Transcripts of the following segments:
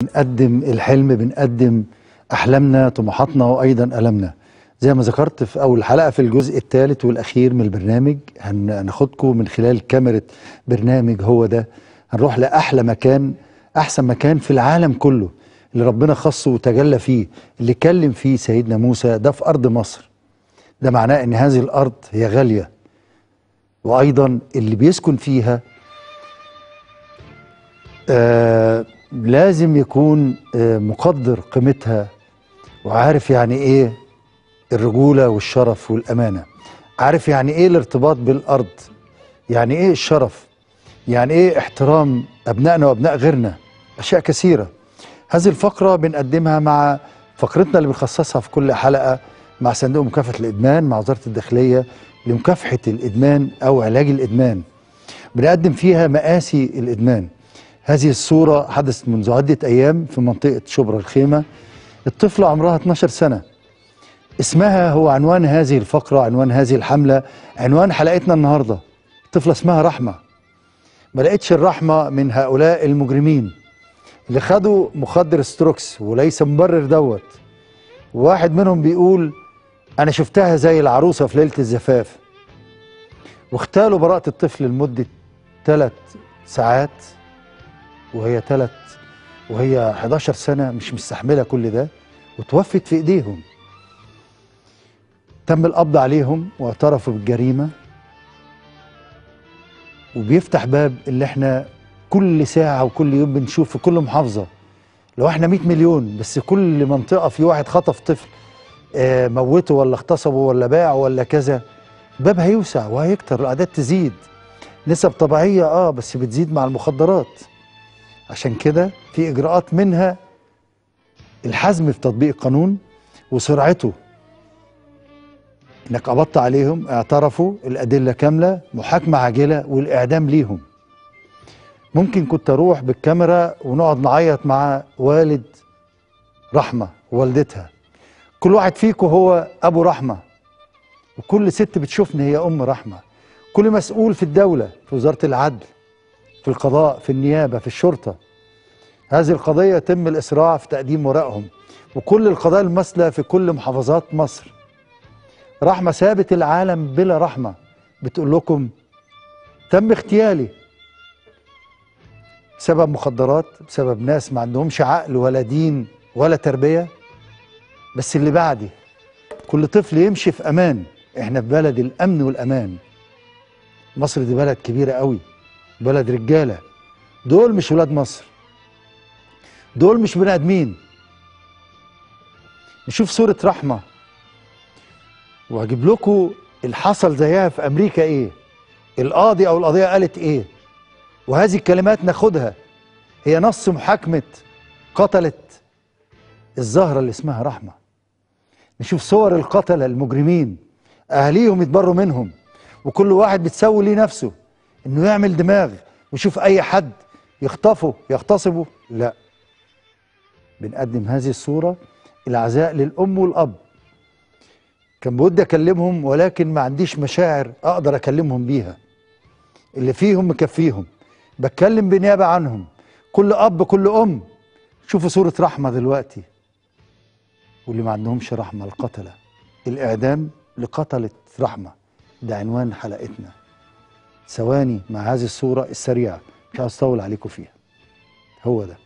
بنقدم الحلم بنقدم احلامنا طموحاتنا وايضا المنا زي ما ذكرت في اول حلقه في الجزء الثالث والاخير من البرنامج هناخدكم من خلال كاميرا برنامج هو ده هنروح لاحلى مكان احسن مكان في العالم كله اللي ربنا خصه وتجلى فيه اللي كلم فيه سيدنا موسى ده في ارض مصر ده معناه ان هذه الارض هي غاليه وايضا اللي بيسكن فيها آه لازم يكون آه مقدر قيمتها وعارف يعني ايه الرجوله والشرف والامانه عارف يعني ايه الارتباط بالارض يعني ايه الشرف يعني ايه احترام ابنائنا وابناء غيرنا اشياء كثيره هذه الفقره بنقدمها مع فقرتنا اللي بنخصصها في كل حلقه مع صندوق مكافحه الادمان مع وزاره الداخليه لمكافحه الادمان او علاج الادمان بنقدم فيها مآسي الادمان هذه الصوره حدثت منذ عده ايام في منطقه شبرا الخيمه الطفله عمرها 12 سنه اسمها هو عنوان هذه الفقره عنوان هذه الحمله عنوان حلقتنا النهارده طفله اسمها رحمه ما لقيتش الرحمه من هؤلاء المجرمين اللي خدوا مخدر ستروكس وليس مبرر دوت واحد منهم بيقول انا شفتها زي العروسه في ليله الزفاف واختالوا براءه الطفل لمده ثلاث ساعات وهي ثلاث وهي 11 سنه مش مستحمله كل ده وتوفت في ايديهم تم القبض عليهم واعترفوا بالجريمه وبيفتح باب اللي احنا كل ساعه وكل يوم بنشوف في كل محافظه لو احنا 100 مليون بس كل منطقه في واحد خطف طفل آه موته ولا اغتصبه ولا باعه ولا كذا باب هيوسع وهيكتر الاعداد تزيد نسب طبيعيه اه بس بتزيد مع المخدرات عشان كده في اجراءات منها الحزم في تطبيق القانون وسرعته انك قبضت عليهم اعترفوا الادله كامله محاكمه عاجله والاعدام ليهم ممكن كنت اروح بالكاميرا ونقعد نعيط مع والد رحمه ووالدتها كل واحد فيكم هو ابو رحمه وكل ست بتشوفني هي ام رحمه كل مسؤول في الدوله في وزاره العدل في القضاء في النيابه في الشرطه هذه القضيه يتم الاسراع في تقديم ورقهم وكل القضايا المثلى في كل محافظات مصر رحمه سابت العالم بلا رحمه بتقول لكم تم اغتيالي بسبب مخدرات بسبب ناس ما عندهمش عقل ولا دين ولا تربيه بس اللي بعدي كل طفل يمشي في امان احنا في بلد الامن والامان مصر دي بلد كبيره قوي بلد رجاله دول مش ولاد مصر دول مش بني ادمين نشوف صوره رحمه وهجيب لكم اللي حصل زيها في امريكا ايه القاضي او القضيه قالت ايه وهذه الكلمات ناخدها هي نص محاكمه قتلت الزهره اللي اسمها رحمه نشوف صور القتله المجرمين اهاليهم يتبروا منهم وكل واحد بتسوي ليه نفسه انه يعمل دماغ ويشوف اي حد يخطفه يغتصبه لا بنقدم هذه الصوره العزاء للام والاب كان بودي اكلمهم ولكن ما عنديش مشاعر اقدر اكلمهم بيها اللي فيهم مكفيهم بتكلم بنيابه عنهم كل اب كل ام شوفوا صوره رحمه دلوقتي واللي ما عندهمش رحمه القتله الاعدام لقتله رحمه ده عنوان حلقتنا ثواني مع هذه الصوره السريعه مش عاوز اطول عليكم فيها هو ده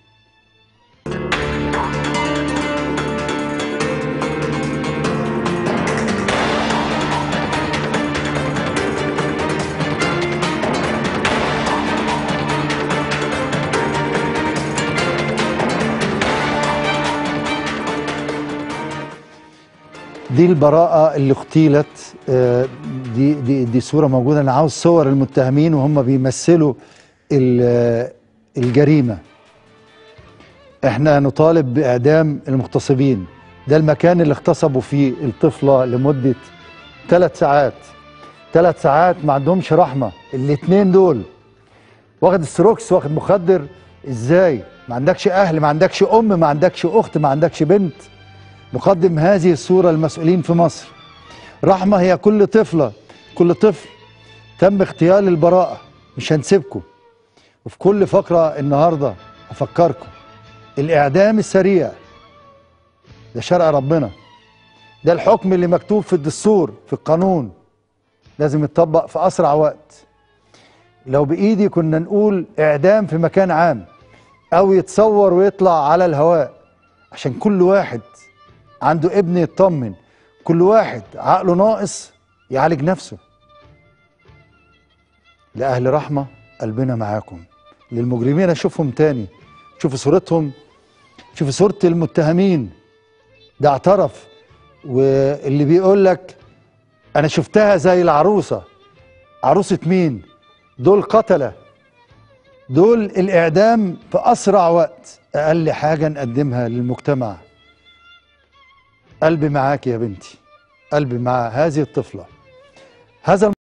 دي البراءة اللي اغتيلت آه، دي دي دي صورة موجودة أنا عاوز صور المتهمين وهم بيمثلوا ال- الجريمة احنا نطالب بإعدام المغتصبين ده المكان اللي اغتصبوا فيه الطفلة لمدة ثلاث ساعات ثلاث ساعات ما عندهمش رحمة الاتنين دول واخد ستروكس واخد مخدر ازاي ما عندكش اهل ما عندكش ام ما عندكش اخت ما عندكش بنت نقدم هذه الصورة للمسؤولين في مصر رحمة هي كل طفلة كل طفل تم اغتيال البراءة مش هنسيبكم وفي كل فقرة النهاردة أفكركم الاعدام السريع ده شرع ربنا ده الحكم اللي مكتوب في الدستور في القانون لازم يتطبق في اسرع وقت لو بايدي كنا نقول اعدام في مكان عام او يتصور ويطلع على الهواء عشان كل واحد عنده ابن يطمن كل واحد عقله ناقص يعالج نفسه لأهل رحمة قلبنا معاكم للمجرمين أشوفهم تاني شوفوا صورتهم شوفوا صورة المتهمين ده اعترف واللي بيقول لك أنا شفتها زي العروسة عروسة مين؟ دول قتلة دول الإعدام في أسرع وقت أقل حاجة نقدمها للمجتمع قلبي معاك يا بنتي قلبي مع هذه الطفلة هذا